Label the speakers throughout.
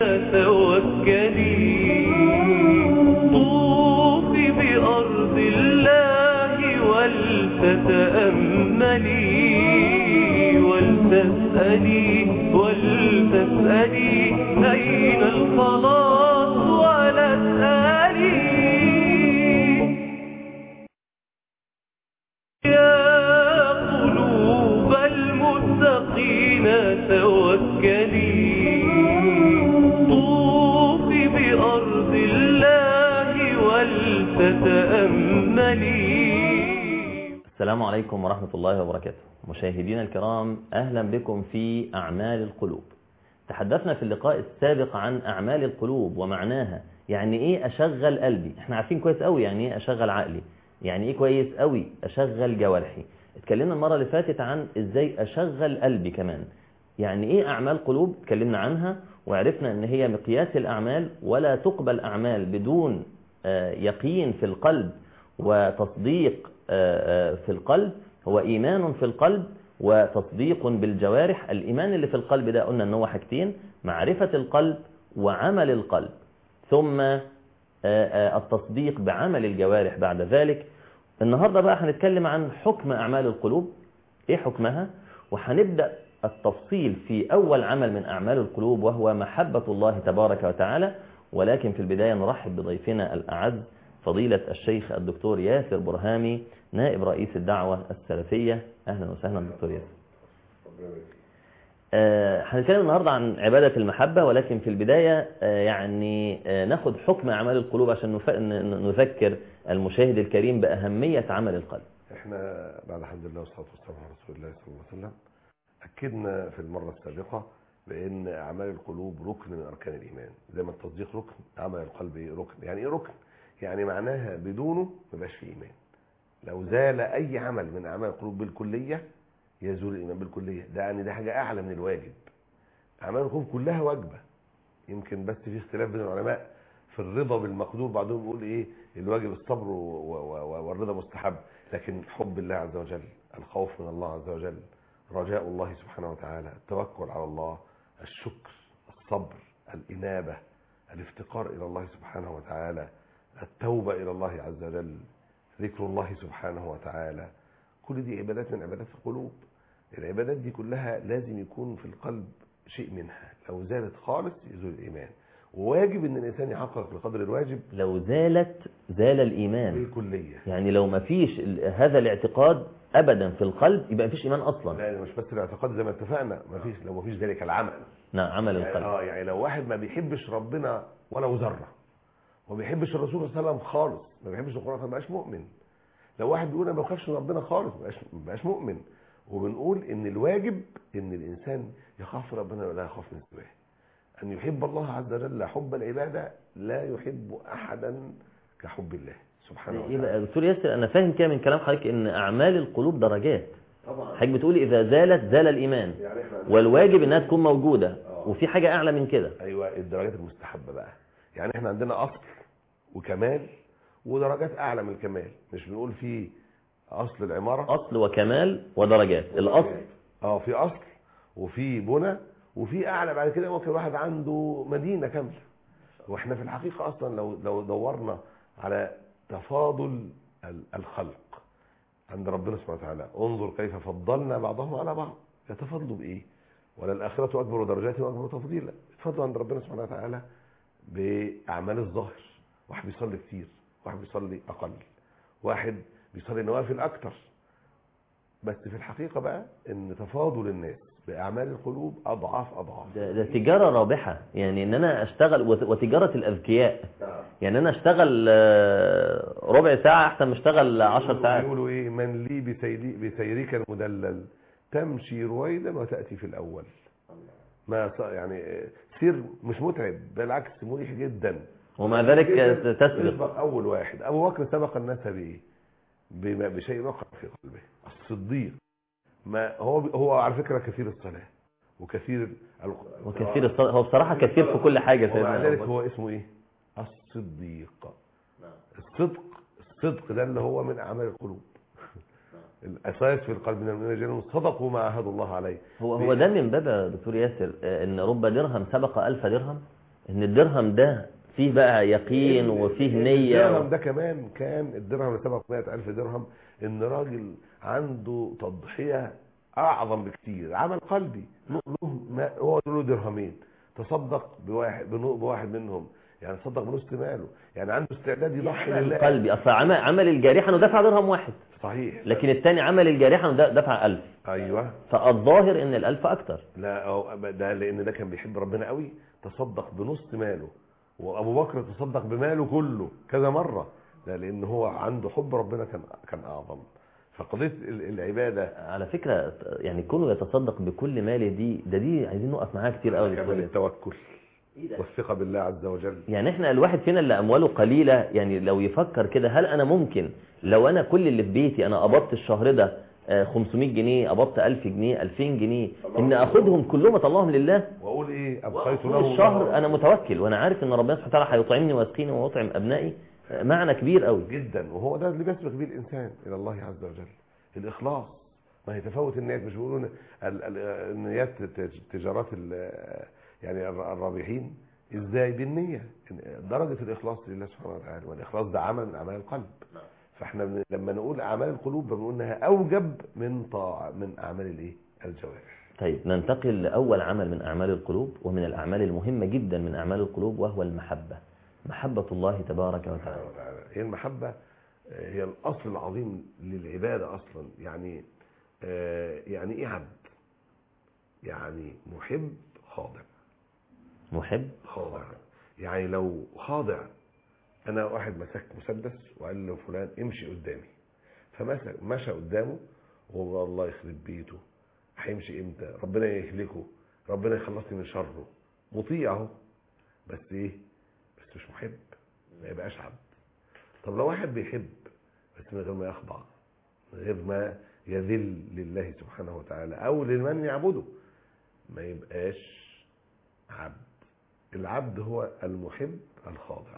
Speaker 1: توكلي طوفي بأرض الله ولتتأملي ولتسألي ولتسألي أين الخلاص ولا اسألي يا قلوب المتقين توكلي طوفي بأرض الله ولتتأملي
Speaker 2: السلام عليكم ورحمة الله وبركاته مشاهدينا الكرام أهلا بكم في أعمال القلوب تحدثنا في اللقاء السابق عن أعمال القلوب ومعناها يعني إيه أشغل قلبي احنا عارفين كويس قوي يعني إيه أشغل عقلي يعني إيه كويس قوي أشغل جوارحي اتكلمنا المرة اللي فاتت عن إزاي أشغل قلبي كمان يعني إيه أعمال قلوب اتكلمنا عنها وعرفنا أن هي مقياس الأعمال ولا تقبل أعمال بدون آه، يقين في القلب وتصديق آه، آه، في القلب هو إيمان في القلب وتصديق بالجوارح الإيمان اللي في القلب ده قلنا أنه حاجتين معرفة القلب وعمل القلب ثم آه، آه، التصديق بعمل الجوارح بعد ذلك النهاردة بقى هنتكلم عن حكم أعمال القلوب إيه حكمها وهنبدأ التفصيل في أول عمل من أعمال القلوب وهو محبة الله تبارك وتعالى ولكن في البداية نرحب بضيفنا الأعز فضيلة الشيخ الدكتور ياسر برهامي نائب رئيس الدعوة السلفية أهلا وسهلا دكتور ياسر آه، هنتكلم النهاردة عن عبادة المحبة ولكن في البداية آه، يعني آه، ناخد حكم أعمال القلوب عشان نف- ن- نذكر المشاهد الكريم بأهمية عمل القلب
Speaker 3: احنا بعد الحمد لله والصلاه والسلام على رسول الله صلى الله عليه وسلم اكدنا في المره السابقه بان اعمال القلوب ركن من اركان الايمان زي ما التصديق ركن عمل القلب إيه؟ ركن يعني ايه ركن يعني معناها بدونه ما يبقاش في ايمان لو زال اي عمل من اعمال القلوب بالكليه يزول الايمان بالكليه ده يعني ده حاجه اعلى من الواجب اعمال القلوب كلها واجبه يمكن بس في اختلاف بين العلماء في الرضا بالمقدور بعضهم بيقول ايه الواجب الصبر و- و- و- والرضا مستحب لكن حب الله عز وجل الخوف من الله عز وجل رجاء الله سبحانه وتعالى التوكل على الله الشكر الصبر الإنابة الافتقار إلى الله سبحانه وتعالى التوبة إلى الله عز وجل ذكر الله سبحانه وتعالى كل دي عبادات من عبادات القلوب العبادات دي كلها لازم يكون في القلب شيء منها لو زالت خالص يزول الإيمان وواجب ان الانسان يحقق بقدر الواجب
Speaker 2: لو زالت زال الإيمان
Speaker 3: بالكليه
Speaker 2: يعني لو ما فيش ال- هذا الاعتقاد أبدا في القلب يبقى ما فيش إيمان أصلا
Speaker 3: لا مش بس الاعتقاد زي ما اتفقنا ما فيش لو ما فيش ذلك العمل
Speaker 2: نعم عمل
Speaker 3: يعني
Speaker 2: القلب
Speaker 3: اه يعني لو واحد ما بيحبش ربنا ولو ذره وما بيحبش الرسول صلى الله عليه وسلم خالص ما بيحبش القران ما بقاش مؤمن لو واحد بيقول انا ما بخافش من ربنا خالص ما بقاش ما بقاش مؤمن وبنقول ان الواجب ان الانسان يخاف ربنا ولا يخاف من سواه ان يحب الله عز وجل حب العباده لا يحب احدا كحب الله سبحانه
Speaker 2: إيه
Speaker 3: وتعالى
Speaker 2: بقى يا دكتور ياسر أنا فاهم كده من كلام حضرتك إن أعمال القلوب درجات
Speaker 3: طبعا
Speaker 2: حضرتك بتقول إذا زالت زال الإيمان
Speaker 3: يعني احنا
Speaker 2: والواجب إنها تكون موجودة
Speaker 3: آه.
Speaker 2: وفي حاجة أعلى من كده
Speaker 3: ايوه الدرجات المستحبه بقى يعني احنا عندنا اصل وكمال ودرجات اعلى من الكمال مش بنقول في اصل العماره
Speaker 2: أصل وكمال ودرجات الأصل
Speaker 3: اه في اصل وفي بنى وفي اعلى بعد كده ممكن واحد عنده مدينه كامله واحنا في الحقيقه اصلا لو لو دورنا على تفاضل ال- الخلق عند ربنا سبحانه وتعالى انظر كيف فضلنا بعضهم على بعض يتفضلوا بايه ولا الاخره اكبر درجات واكبر تفضيلا يتفضلوا عند ربنا سبحانه وتعالى باعمال الظاهر واحد بيصلي كتير واحد بيصلي اقل واحد بيصلي نوافل اكتر بس في الحقيقه بقى ان تفاضل الناس باعمال القلوب اضعاف اضعاف
Speaker 2: ده, ده تجارة رابحة يعني إن أنا أشتغل وت- وتجارة الأذكياء يعني أنا أشتغل آه، ربع ساعة أحسن ما أشتغل عشر ساعات
Speaker 3: يقولوا ايه من لي بسيري بسيرك المدلل تمشي رويدا وتاتي في الاول ما ص- يعني سير مش متعب بالعكس مريح جدا
Speaker 2: ومع ذلك
Speaker 3: جداً.
Speaker 2: تسبق
Speaker 3: تسبق اول واحد ابو بكر سبق الناس بايه بما- بشيء وقع في قلبه الصديق ما هو هو على فكره كثير الصلاه وكثير ال-
Speaker 2: وكثير الصلاة هو بصراحة كثير في كل حاجة
Speaker 3: ومع
Speaker 2: سيدنا
Speaker 3: ذلك
Speaker 2: أبو بكر.
Speaker 3: هو اسمه ايه الصديق الصدق الصدق ده اللي هو من اعمال القلوب الاساس في القلب من الرجال صدقوا ما عاهدوا الله عليه
Speaker 2: هو هو ده من باب يا دكتور ياسر آه، ان رب درهم سبق ألف درهم ان الدرهم ده فيه بقى يقين وفيه نية
Speaker 3: الدرهم ده كمان كان الدرهم اللي سبق 100000 درهم ان راجل عنده تضحيه اعظم بكتير عمل قلبي له له ما- هو له درهمين تصدق بواحد بنو- بواحد منهم يعني تصدق بنص ماله يعني عنده استعداد يضحي لله
Speaker 2: قلبي اصل عمل, عمل الجارحة انه دفع درهم واحد
Speaker 3: صحيح
Speaker 2: لكن الثاني عمل الجارحة انه دفع ألف
Speaker 3: ايوه
Speaker 2: فالظاهر ان الألف اكتر
Speaker 3: لا أو ده لان ده كان بيحب ربنا قوي تصدق بنص ماله وابو بكر تصدق بماله كله كذا مره ده لان هو عنده حب ربنا كان كان اعظم فقضيه ال- العباده
Speaker 2: على فكرة يعني كونه يتصدق بكل ماله دي ده دي عايزين نقف معاها كتير قوي
Speaker 3: كمان التوكل والثقه بالله عز وجل
Speaker 2: يعني احنا الواحد فينا اللي امواله قليلة يعني لو يفكر كده هل انا ممكن لو انا كل اللي في بيتي انا قبضت الشهر ده آه، 500 جنيه قبضت 1000 جنيه 2000 جنيه ان اخدهم كلهم اطلعهم لله
Speaker 3: واقول ايه ابقيت
Speaker 2: طول
Speaker 3: له
Speaker 2: الشهر انا متوكل وانا عارف ان ربنا سبحانه وتعالى هيطعمني ويسقيني ويطعم ابنائي آه، معنى كبير قوي
Speaker 3: جدا وهو ده اللي بيسبق بيه الانسان الى الله عز وجل الاخلاص ما هي تفاوت النيات مش بيقولوا إن ال- ال- النيات تج- تجارات ال- يعني الر- الرابحين ازاي بالنيه درجه الاخلاص لله سبحانه وتعالى والاخلاص ده عمل من اعمال القلب فاحنا بن- لما نقول اعمال القلوب بنقول انها اوجب من طاعه من اعمال الايه الجوارح
Speaker 2: طيب ننتقل لأول عمل من أعمال القلوب ومن الأعمال المهمة جدا من أعمال القلوب وهو المحبة محبة الله تبارك وتعالى
Speaker 3: سبحانه وتعالى هي المحبة آه، هي الأصل العظيم للعبادة أصلا يعني آه، يعني إيه عبد يعني محب خاضع
Speaker 2: محب
Speaker 3: خاضع يعني لو خاضع أنا واحد مسك مسدس وقال له فلان امشي قدامي فمسك مشى قدامه وهو الله يخرب بيته هيمشي امتى ربنا يهلكه ربنا يخلصني من شره مطيعه بس ايه بس مش محب ما يبقاش عبد طب لو واحد بيحب بس من غير ما يخضع من غير ما يذل لله سبحانه وتعالى او لمن يعبده ما يبقاش عبد العبد هو المحب الخاضع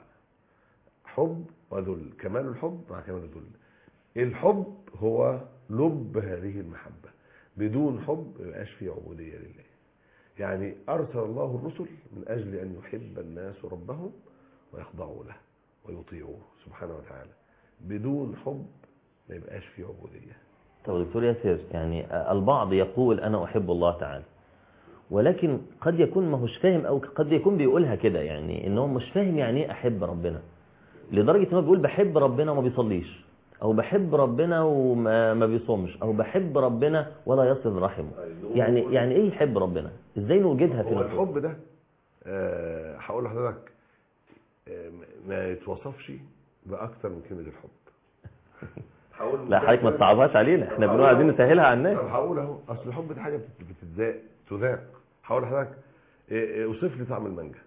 Speaker 3: حب وذل كمال الحب مع كمال الذل الحب هو لب هذه المحبة بدون حب ما يبقاش فيه عبودية لله يعني أرسل الله الرسل من أجل أن يحب الناس ربهم ويخضعوا له ويطيعوه سبحانه وتعالى بدون حب ما يبقاش فيه عبودية
Speaker 2: طب دكتور ياسر يعني البعض يقول أنا أحب الله تعالى ولكن قد يكون ما هوش فاهم أو قد يكون بيقولها كده يعني إن هو مش فاهم يعني إيه أحب ربنا لدرجة إن هو بيقول بحب ربنا وما بيصليش أو بحب ربنا وما ما بيصومش أو بحب ربنا ولا يصل رحمه يعني يعني إيه يحب ربنا إزاي نوجدها في
Speaker 3: هو
Speaker 2: النفوس
Speaker 3: الحب ده آه، هقول لحضرتك آه، ما يتوصفش بأكتر من كلمة الحب هقول
Speaker 2: لا حضرتك ما تصعبهاش علينا احنا بنقول عايزين نسهلها على الناس
Speaker 3: طب هقول اهو اصل الحب ده حاجه بت- بتتذاق تذاق هقول لحضرتك إيه، إيه، اوصف لي طعم المانجا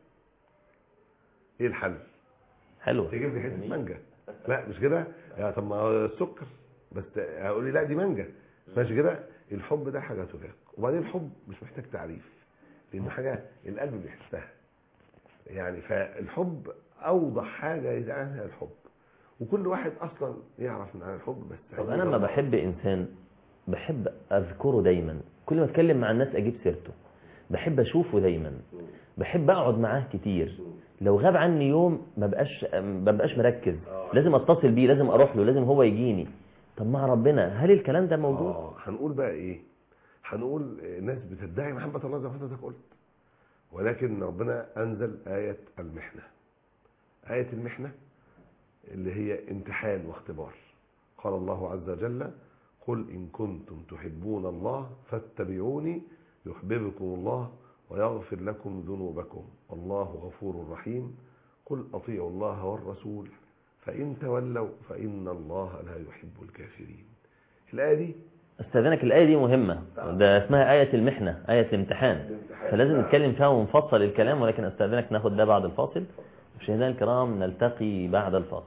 Speaker 3: ايه الحل
Speaker 2: حلوة
Speaker 3: تجيب لي حته مانجا لا مش كده يا طب ما هو السكر بس هقول لي لا دي مانجا ماشي كده الحب ده حاجه تذاق وبعدين الحب مش محتاج تعريف لانه حاجه القلب بيحسها يعني فالحب اوضح حاجه يدعيها الحب وكل واحد اصلا يعرف من عن الحب بس
Speaker 2: طب انا لما بحب انسان بحب اذكره دايما كل ما اتكلم مع الناس اجيب سيرته بحب اشوفه دايما بحب اقعد معاه كتير لو غاب عني يوم ما بقاش ما بقاش مركز لازم اتصل بيه لازم اروح له لازم هو يجيني طب مع ربنا هل الكلام ده موجود
Speaker 3: اه هنقول بقى ايه هنقول آه، ناس بتدعي محبة الله زي ما حضرتك قلت ولكن ربنا انزل آية المحنة آية المحنة اللي هي امتحان واختبار قال الله عز وجل قل إن كنتم تحبون الله فاتبعوني يحببكم الله ويغفر لكم ذنوبكم والله غفور رحيم قل أطيعوا الله والرسول فإن تولوا فإن الله لا يحب الكافرين الآية دي
Speaker 2: استاذنك الايه دي مهمه ده اسمها ايه المحنه ايه الامتحان فلازم نتكلم فيها ونفصل الكلام ولكن استاذنك ناخد ده بعد الفاصل مشاهدينا الكرام نلتقي بعد الفاصل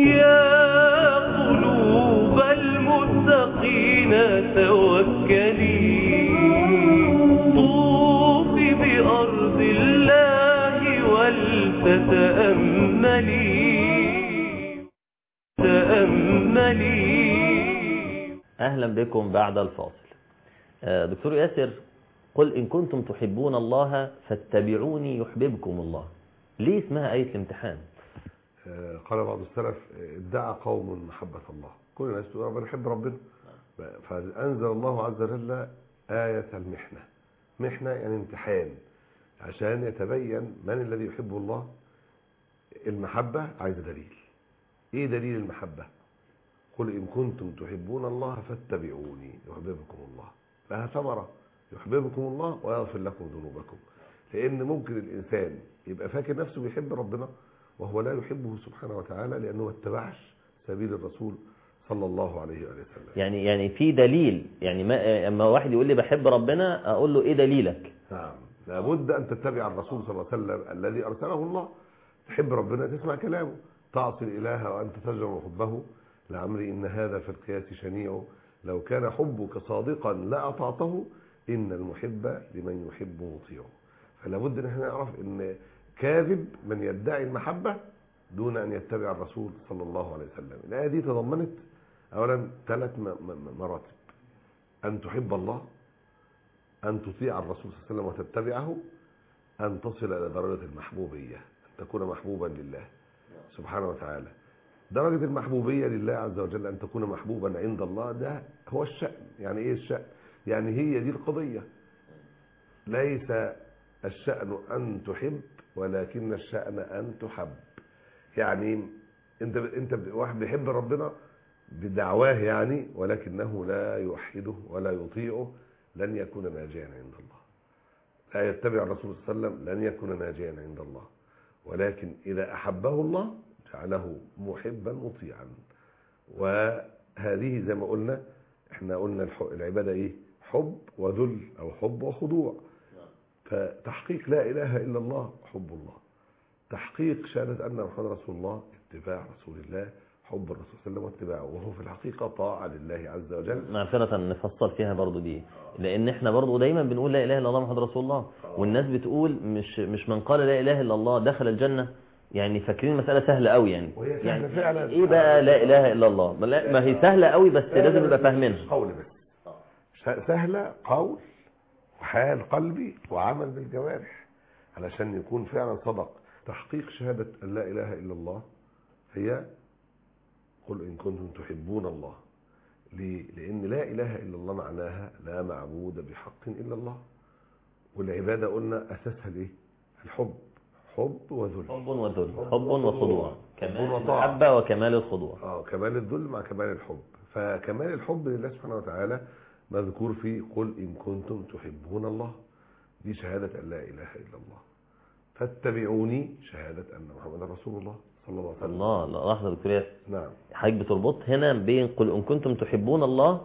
Speaker 1: يا قلوب المتقين توكلي طوفي بأرض الله ولتتأملي تأملي
Speaker 2: اهلا بكم بعد الفاصل آه، دكتور ياسر قل ان كنتم تحبون الله فاتبعوني يحببكم الله ليه اسمها آية الامتحان
Speaker 3: آه، قال بعض السلف آه، ادعى قوم محبة الله كل الناس تقول أنا بنحب ربنا فأنزل الله عز وجل آية المحنة محنة يعني امتحان عشان يتبين من الذي يحب الله المحبة عايزة دليل ايه دليل المحبة قل إن كنتم تحبون الله فاتبعوني يحببكم الله لها ثمرة يحببكم الله ويغفر لكم ذنوبكم لأن ممكن الإنسان يبقى فاكر نفسه بيحب ربنا وهو لا يحبه سبحانه وتعالى لأنه ما اتبعش سبيل الرسول صلى الله عليه وآله وسلم
Speaker 2: يعني يعني في دليل يعني ما اما واحد يقول لي بحب ربنا اقول له ايه دليلك
Speaker 3: نعم لابد أن تتبع الرسول صلى الله عليه وسلم الذي أرسله الله تحب ربنا تسمع كلامه تعصي الإله وأنت تجمع حبه لعمري إن هذا في القياس شنيع لو كان حبك صادقا لأطعته إن المحب لمن يحب مطيع فلا بد ان احنا نعرف ان كاذب من يدعي المحبة دون ان يتبع الرسول صلى الله عليه وسلم الآية دي تضمنت اولا ثلاث م- م- مراتب ان تحب الله ان تطيع الرسول صلى الله عليه وسلم وتتبعه ان تصل الى درجة المحبوبية ان تكون محبوبا لله سبحانه وتعالى درجة المحبوبية لله عز وجل أن تكون محبوبا عند الله ده هو الشأن يعني إيه الشأن يعني هي دي القضية ليس الشأن أن تحب ولكن الشأن أن تحب يعني انت انت واحد بيحب ربنا بدعواه يعني ولكنه لا يوحده ولا يطيعه لن يكون ناجيا عند الله لا يتبع الرسول صلى الله عليه وسلم لن يكون ناجيا عند الله ولكن إذا أحبه الله جعله محبا مطيعا وهذه زي ما قلنا احنا قلنا الح- العبادة ايه حب وذل او حب وخضوع فتحقيق لا اله الا الله حب الله تحقيق شهادة ان محمد رسول الله اتباع رسول الله حب الرسول صلى الله عليه وسلم واتباعه وهو في الحقيقة طاعة لله عز وجل
Speaker 2: معذرة نفصل فيها برضو دي لان احنا برضو دايما بنقول لا اله الا الله محمد رسول الله والناس بتقول مش مش من قال لا اله الا الله دخل الجنة يعني فاكرين المسألة سهلة قوي يعني
Speaker 3: وهي سهلة
Speaker 2: يعني
Speaker 3: فعلا.
Speaker 2: ايه بقى لا اله الا الله ما لا- ما هي سهلة قوي بس لازم نبقى فاهمينها
Speaker 3: قول بس س- سهلة قول وحال قلبي وعمل بالجوارح علشان يكون فعلا صدق تحقيق شهادة أن لا إله إلا الله هي قل إن كنتم تحبون الله ليه؟ لأن لا إله إلا الله معناها لا معبود بحق إلا الله والعبادة قلنا أساسها الإيه؟ الحب حب وذل
Speaker 2: حب وذل حب وخضوع كمال
Speaker 3: وطاعة.
Speaker 2: المحبة وكمال الخضوع
Speaker 3: اه كمال الذل مع كمال الحب فكمال الحب لله سبحانه وتعالى مذكور في قل إن كنتم تحبون الله دي شهادة أن لا إله إلا الله فاتبعوني شهادة أن محمد رسول الله صلى الله عليه وسلم
Speaker 2: الله لا لحظة دكتور ياسر
Speaker 3: نعم
Speaker 2: حضرتك بتربط هنا بين قل إن كنتم تحبون الله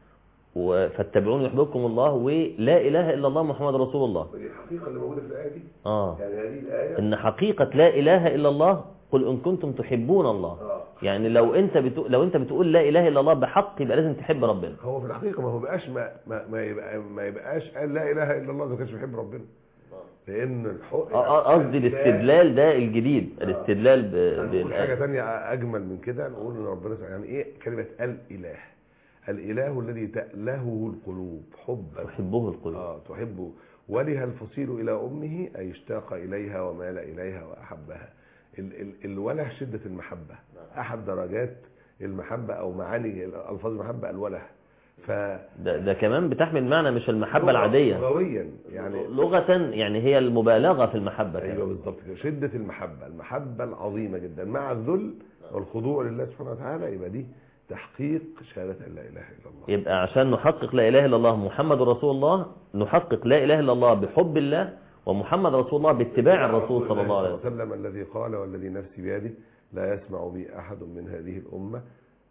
Speaker 2: و- فاتبعوني يحببكم الله ولا إله إلا الله محمد رسول الله
Speaker 3: ودي الحقيقة اللي موجودة في الآية دي
Speaker 2: آه
Speaker 3: يعني هذه الآية
Speaker 2: إن حقيقة لا إله إلا الله قل إن كنتم تحبون الله
Speaker 3: آه.
Speaker 2: يعني لو أنت بتقول لو أنت بتقول لا إله إلا الله بحق يبقى لازم تحب ربنا
Speaker 3: هو في الحقيقة ما هو بقاش ما, ما, ما, يبقى ما يبقاش قال لا إله إلا الله إذا ما كانش بيحب ربنا لأن الحق
Speaker 2: آه، آه، قصدي الاستدلال ده الجديد الاستدلال ب-
Speaker 3: هنقول حاجة
Speaker 2: بالآية
Speaker 3: تانية أجمل من كده نقول إن ربنا سبحانه يعني إيه كلمة الإله الإله الذي تألهه القلوب حبا
Speaker 2: تحبه القلوب
Speaker 3: آه تحبه ولها الفصيل إلى أمه أي اشتاق إليها ومال إليها وأحبها ال ال الوله شدة المحبة أحد درجات المحبة أو معاني ألفاظ المحبة الوله ف
Speaker 2: ده, ده كمان بتحمل معنى مش المحبة العادية
Speaker 3: لغويا يعني
Speaker 2: لغة يعني هي المبالغة في المحبة
Speaker 3: ايوه
Speaker 2: كمان.
Speaker 3: بالظبط كده شده المحبه المحبه العظيمه جدا مع الذل والخضوع لله سبحانه وتعالى يبقى دي تحقيق شهاده ان لا اله الا الله
Speaker 2: يبقى عشان نحقق لا إله إلا الله محمد رسول الله نحقق لا إله إلا الله بحب الله ومحمد رسول الله باتباع الرسول صلى الله عليه وسلم
Speaker 3: وسلم الذي قال والذي نفسي بيده لا يسمع بي احد من هذه الامه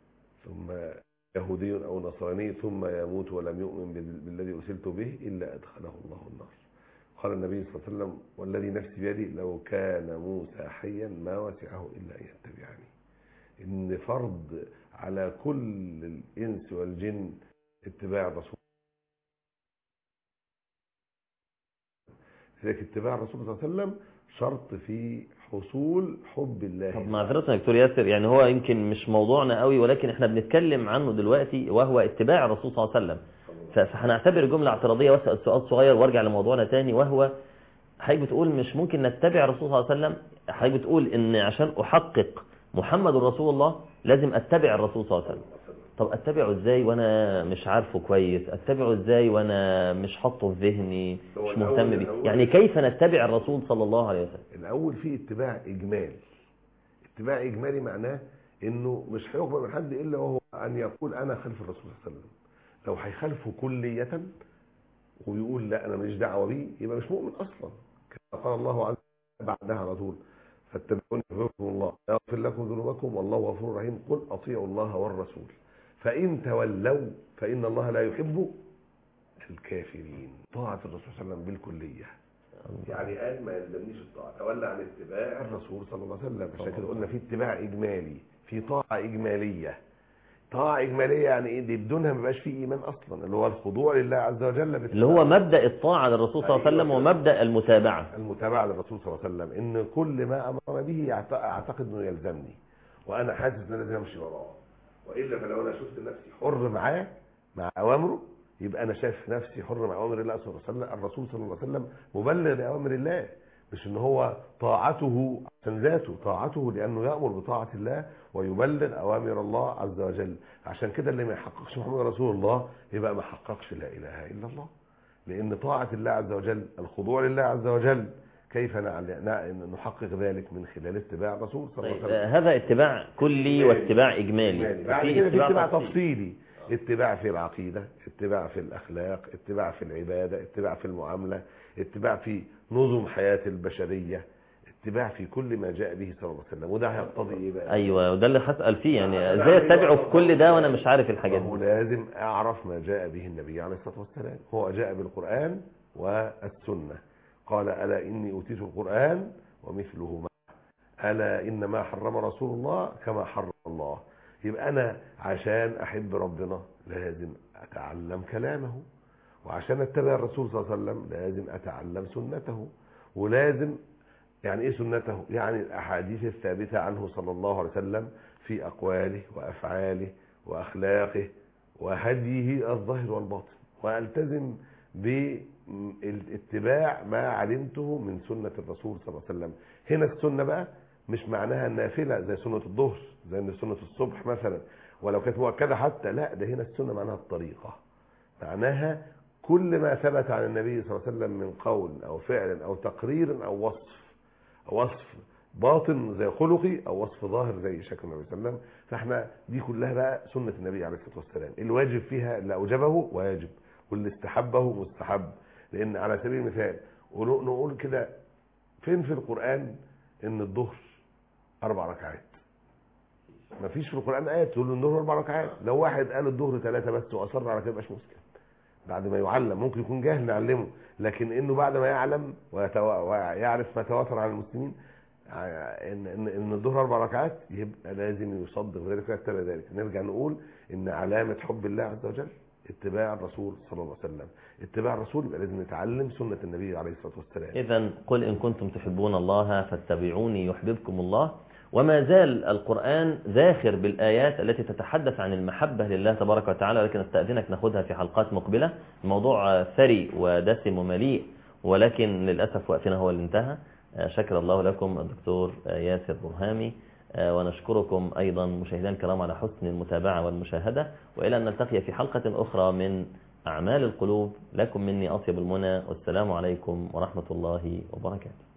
Speaker 3: ثم يهودي او نصراني ثم يموت ولم يؤمن بال- بالذي ارسلت به الا ادخله الله النار قال النبي صلى الله عليه وسلم والذي نفسي بيده لو كان موسى حيا ما وسعه الا ان يتبعني ان فرض على كل الانس والجن اتباع الرسول لذلك اتباع الرسول صلى الله عليه وسلم شرط في حصول حب الله
Speaker 2: طب معذرة يا دكتور ياسر يعني هو يمكن مش موضوعنا قوي ولكن احنا بنتكلم عنه دلوقتي وهو اتباع الرسول صلى الله عليه وسلم ف- فهنعتبر جملة اعتراضية واسأل سؤال صغير وارجع لموضوعنا تاني وهو حضرتك بتقول مش ممكن نتبع الرسول صلى الله عليه وسلم حضرتك بتقول ان عشان احقق محمد رسول الله لازم اتبع الرسول صلى الله عليه وسلم طب اتبعه ازاي وانا مش عارفه كويس اتبعه ازاي وانا مش حاطه في ذهني
Speaker 3: هو
Speaker 2: مش
Speaker 3: الأول-
Speaker 2: مهتم بيه
Speaker 3: الأول-
Speaker 2: يعني كيف نتبع الرسول صلى الله عليه وسلم
Speaker 3: الاول في اتباع اجمالي اتباع اجمالي معناه انه مش هيقبل من حد الا وهو ان يقول انا خلف الرسول صلى الله عليه وسلم لو هيخالفه كلية ويقول لا انا ماليش دعوه بيه يبقى مش مؤمن اصلا كما قال الله عز وجل بعدها على طول فاتبعوني يحببكم الله يغفر لكم ذنوبكم والله غفور رحيم قل اطيعوا الله والرسول فان تولوا فان الله لا يحب الكافرين طاعه الرسول صلى الله عليه وسلم بالكليه يعني قال ما يلزمنيش الطاعه تولى عن اتباع الرسول صلى الله عليه وسلم عشان كده قلنا في اتباع اجمالي في طاعه اجماليه طاعه اجماليه يعني ايه دي بدونها ما يبقاش فيه ايمان اصلا اللي هو الخضوع لله عز وجل
Speaker 2: اللي هو مبدأ الطاعة للرسول صلى الله عليه وسلم
Speaker 3: أيوة.
Speaker 2: ومبدأ المتابعة
Speaker 3: المتابعه للرسول صلى الله عليه وسلم ان كل ما امر به يعت- اعتقد انه يلزمني وانا حاسس ان انا لازم امشي وراه والا فلو انا شفت نفسي حر معاه مع اوامره يبقى انا شايف نفسي حر مع اوامر الله صلى الله عليه وسلم الرسول صلى الله عليه وسلم مبلغ لاوامر الله مش ان هو طاعته عشان ذاته طاعته لانه يامر بطاعه الله ويبلغ اوامر الله عز وجل عشان كده اللي ما يحققش محمد رسول الله يبقى ما حققش لا اله الا الله لان طاعه الله عز وجل الخضوع لله عز وجل كيف نع- نع- نحقق ذلك من خلال اتباع الرسول صلى الله
Speaker 2: طيب
Speaker 3: عليه وسلم
Speaker 2: هذا اتباع كلي واتباع إجمالي
Speaker 3: بعد
Speaker 2: وفي
Speaker 3: كده في اتباع
Speaker 2: تفصيلي.
Speaker 3: تفصيلي اتباع في العقيدة اتباع في الأخلاق اتباع في العبادة اتباع في المعاملة اتباع في نظم حياة البشرية اتباع في كل ما جاء به صلى الله عليه وسلم وده هيقتضي ايه بقى
Speaker 2: ايوه وده اللي هسأل فيه يعني ازاي اتبعه في كل ده وانا مش عارف الحاجات
Speaker 3: وهو
Speaker 2: دي
Speaker 3: لازم اعرف ما جاء به النبي عليه الصلاه والسلام هو جاء بالقران والسنه قال الا اني اوتيت القران ومثله معه الا ان ما حرم رسول الله كما حرم الله يبقى انا عشان احب ربنا لازم اتعلم كلامه وعشان اتبع الرسول صلى الله عليه وسلم لازم اتعلم سنته ولازم يعني ايه سنته يعني الاحاديث الثابته عنه صلى الله عليه وسلم في اقواله وافعاله واخلاقه وهديه الظاهر والباطن والتزم بالاتباع ما علمته من سنه الرسول صلى الله عليه وسلم هنا السنه بقى مش معناها النافله زي سنه الظهر زي سنه الصبح مثلا ولو كانت مؤكده حتى لا ده هنا السنه معناها الطريقه معناها كل ما ثبت عن النبي صلى الله عليه وسلم من قول او فعل او تقرير او وصف وصف باطن زي خلقي او وصف ظاهر زي شكل النبي صلى الله عليه وسلم فاحنا دي كلها بقى سنه النبي عليه الصلاه والسلام الواجب فيها اللي اوجبه واجب واللي استحبه مستحب لان على سبيل المثال ونق- نقول كده فين في القران ان الظهر اربع ركعات ما فيش في القران ايه تقول له الظهر اربع ركعات لو واحد قال الظهر ثلاثه بس واصر على كده يبقاش مسلم بعد ما يعلم ممكن يكون جاهل نعلمه لكن انه بعد ما يعلم ويتو- ويعرف ما تواتر عن المسلمين ع- ان ان ان الظهر اربع ركعات يبقى لازم يصدق ذلك ويتبع ذلك نرجع نقول ان علامه حب الله عز وجل اتباع الرسول صلى الله عليه وسلم اتباع الرسول يبقى لازم نتعلم سنه النبي عليه الصلاه والسلام
Speaker 2: إذا قل إن كنتم تحبون الله فاتبعوني يحببكم الله وما زال القرآن زاخر بالآيات التي تتحدث عن المحبة لله تبارك وتعالى لكن استأذنك ناخدها في حلقات مقبلة الموضوع ثري ودسم ومليء ولكن للأسف وقتنا هو اللي انتهى شكر الله لكم الدكتور ياسر برهامي ونشكركم أيضا مشاهدينا الكرام على حسن المتابعة والمشاهدة وإلى أن نلتقي في حلقة أخرى من أعمال القلوب لكم مني أطيب المنى والسلام عليكم ورحمة الله وبركاته